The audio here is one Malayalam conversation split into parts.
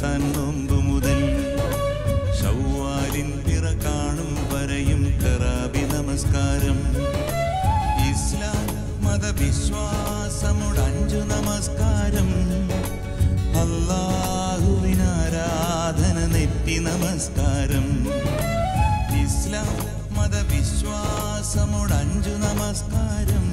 റംസാൻ നോമ്പ് മുതൽ ഷൗവാലിൻ പിറ കാണും വരെയും തെറാബി നമസ്കാരം ഇസ്ലാം മതവിശ്വാസമുടെ അഞ്ചു നമസ്കാരം അല്ലാഹുവിനാരാധന നെറ്റി നമസ്കാരം ഇസ്ലാം മതവിശ്വാസമുടെ അഞ്ചു നമസ്കാരം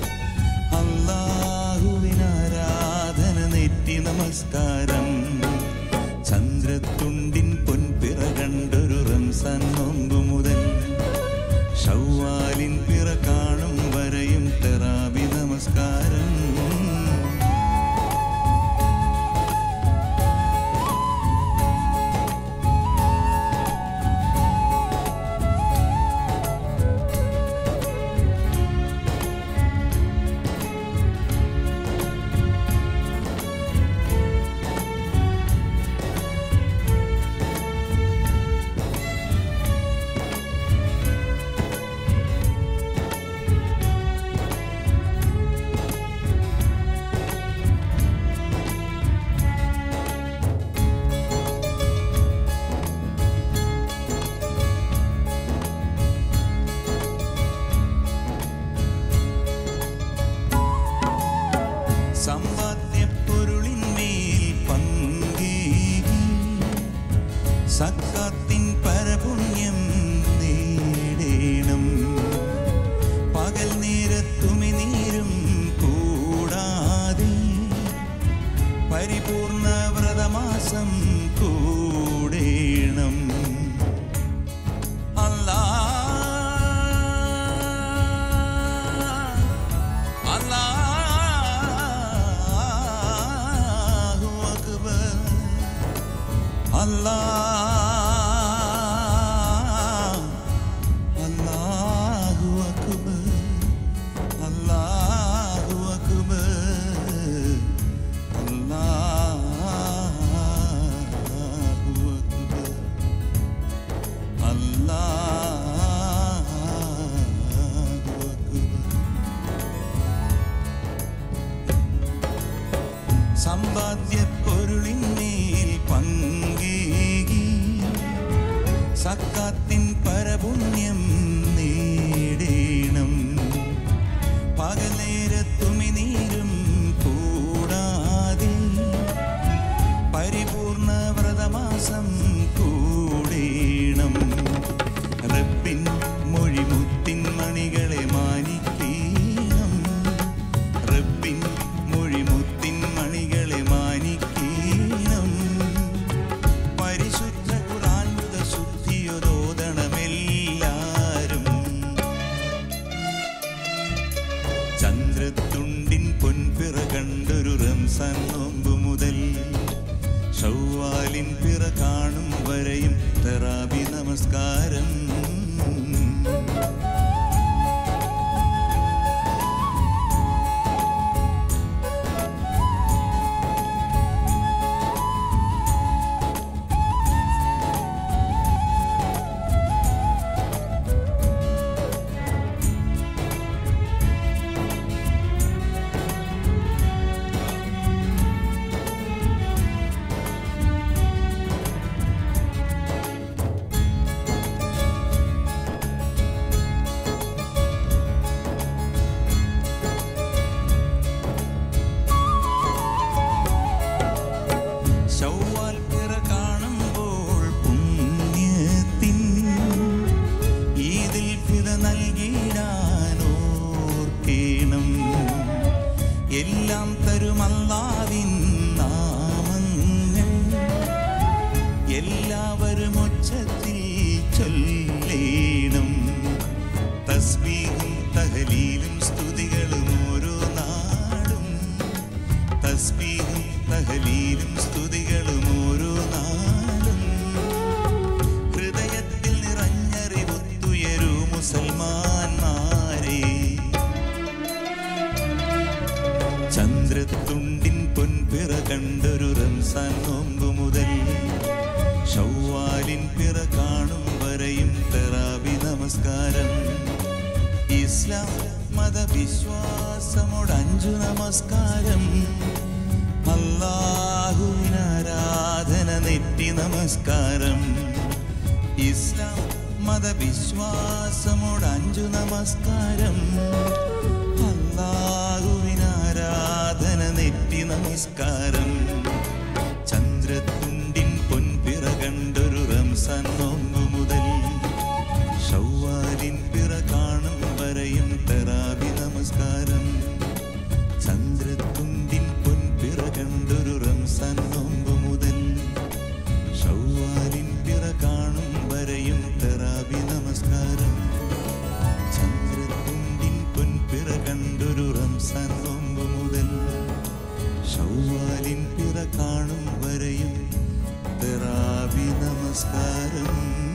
അല്ലാഹുവിനാരാധന നെറ്റി നമസ്കാരം ചന്ദ്രത്തുണ്ടിൻ പൊൻപിറ കണ്ടൊരു റംസാൻ നോമ്പ് മുതൽ ഷൗവാലിൻ പിറ കാണും വരെയും തെറാബി നമസ്കാരം സമ്പാദ്യപ്പൊരുളിന്മേൽ പങ്കേകി സക്കാത്തിൻ പരപുണ്യം നേടേണം പകൽ നേരത്തുമി നീരും കൂടാതെ പരിപൂർണ വ്രതമാസം കൂടേണം അല്ലാ അല്ലാഹു അക്ബർ അല്ലാഹ് അല്ലാഹു അക്ബർ അല്ലാഹു അക്ബർ അല്ലാഹു അക്ബർ അല്ലാഹു അക്ബർ സമ്പാദ്യപ്പൊരുളിന്മേൽ പങ്കേകി സക്കാത്തിൻ പരപുണ്യം നേടേണം പകലേരത്തുമി നീരും കൂടാതെ പരിപൂർണ വ്രതമാസം കൂടേണം റബ്ബിൻ മൊഴിമുത്തിൻ മണികളെ മാനിക്കേണം റബ്ബിൻ മൊഴിമുത്തിൻ മണികളെ മാനിക്കേണം പരിശുദ്ധ ഖുർആനുത ശുദ്ധിയൊതോദണമെല്ലാരും ചന്ദ്രത്തുണ്ടിൻ പൊൻപിറ കണ്ടൊരു റംസാൻ നോമ്പ് മുതൽ ഷൗവാലിൻ പിറ കാണും വരെയും തെറാബി നമസ്കാരം ശൗവാൽ പിറ കാണുമ്പോൾ പുണ്യത്തിൻ ഈദിൽ ഫിദ നൽകിടാനോർക്കേണം എല്ലാം തരുമല്ലാവിൻ നാമങ്ങൾ എല്ലാവരും ഒച്ചത്തിൽ ചൊല്ലേണം തസ്ബീഹും തഹലീലും സ്തുതികളും ഓരോ നാടും തസ്ബീഹും തഹലീലും സ്തുതികളും ഓരോ നാളും ഹൃദയത്തിൽ നിറഞ്ഞറിവുത്തുയരൂ മുസൽമാന്മാരെ ചന്ദ്രത്തുണ്ടിൻ പൊൻപിറ കണ്ടൊരു റംസാൻ നോമ്പ് മുതൽ ഷൗവാലിൻ പിറ കാണും വരെയും തെറാബി നമസ്കാരം ഇസ്ലാം മതവിശ്വാസമോട് അഞ്ചു നമസ്കാരം അല്ലാഹുവിനാരാധന നെറ്റി നമസ്കാരം ഇസ്ലാം മതവിശ്വാസമോട് അഞ്ചു നമസ്കാരം അല്ലാഹുവിനാരാധന നെറ്റി നമസ്കാരം ചന്ദ്രത്തുണ്ടിൻ പൊൻപിറ കണ്ടൊരു റംസാൻ നോമ്പു മുതൽ ഷൗവാലിൻ പിറ കാണും വരെയും തെറാവി നമസ്കാരം ചന്ദ്രത്തുണ്ടിൻ പൊൻപിറ കണ്ടൊരു റംസാൻ നോമ്പു മുതൽ ഷൗവാലിൻ പിറ കാണും വരെയും തെറാവി നമസ്കാരം ചന്ദ്രത്തുണ്ടിൻ പൊൻപിറ കണ്ടൊരു റംസാൻ നോമ്പു മുതൽ ഷൗവാലിൻ പിറ കാണും വരെയും തെറാവി നമസ്കാരം